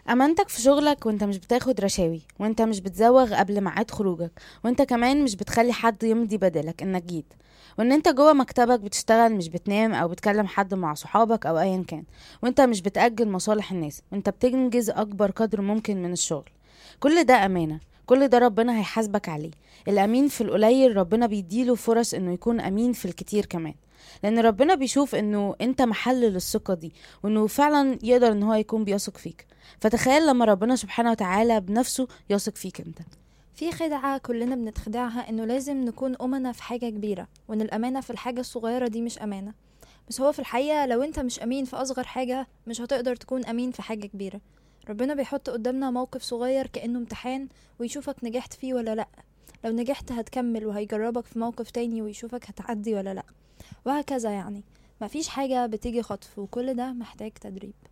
امانتك في شغلك وانت مش بتاخد رشاوي وانت مش بتزوغ قبل ميعاد خروجك وانت كمان مش بتخلي حد يمضي بدلك انك جيت وان انت جوه مكتبك بتشتغل مش بتنام او بتكلم حد مع صحابك او ايا كان وانت مش بتأجل مصالح الناس وانت بتنجز اكبر قدر ممكن من الشغل كل ده امانة كل ده ربنا هيحاسبك عليه الامين في القليل ربنا بيديله فرص انه يكون امين في الكتير كمان لان ربنا بيشوف انه انت محل للثقة دي وانه فعلا يقدر ان هو يكون بيثق فيك فتخيل لما ربنا سبحانه وتعالى بنفسه يثق فيك انت في خدعة كلنا بنتخدعها إنه لازم نكون أمنا في حاجة كبيرة وإن الأمانة في الحاجة الصغيرة دي مش أمانة بس هو في الحقيقة لو أنت مش أمين في أصغر حاجة مش هتقدر تكون أمين في حاجة كبيرة ربنا بيحط قدامنا موقف صغير كأنه امتحان ويشوفك نجحت فيه ولا لأ لو نجحت هتكمل وهيجربك في موقف تاني ويشوفك هتعدي ولا لأ وهكذا يعني مفيش حاجة بتيجي خطف وكل ده محتاج تدريب